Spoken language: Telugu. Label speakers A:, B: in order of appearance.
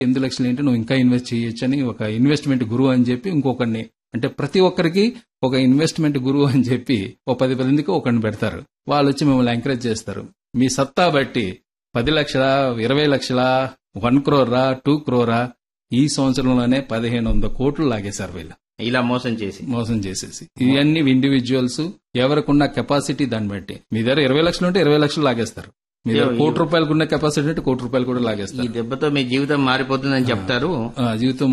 A: ఎనిమిది లక్షలు ఏంటి నువ్వు ఇంకా ఇన్వెస్ట్ చేయొచ్చు అని ఒక ఇన్వెస్ట్మెంట్ గురువు అని చెప్పి ఇంకొకరిని అంటే ప్రతి ఒక్కరికి ఒక ఇన్వెస్ట్మెంట్ గురువు అని చెప్పి ఒక పది మందికి ఒకరిని పెడతారు వాళ్ళు వచ్చి మిమ్మల్ని ఎంకరేజ్ చేస్తారు మీ సత్తా బట్టి పది లక్షల ఇరవై లక్షల వన్ క్రోరా టూ క్రోరా ఈ సంవత్సరంలోనే పదిహేను వందల కోట్లు లాగేశారు వీళ్ళు
B: ఇలా మోసం చేసి
A: మోసం చేసేసి ఇవన్నీ ఇండివిజువల్స్ ఎవరికున్న కెపాసిటీ దాన్ని బట్టి మీ దగ్గర ఇరవై లక్షలు ఉంటే ఇరవై లక్షలు లాగేస్తారు మీ దగ్గర కోటి రూపాయలకు ఉన్న కెపాసిటీ అంటే కోటి రూపాయలు కూడా
B: ఈ
A: లాగేస్తారు
B: దెబ్బతో మీ జీవితం మారిపోతుందని చెప్తారు
A: ఆ, జీవితం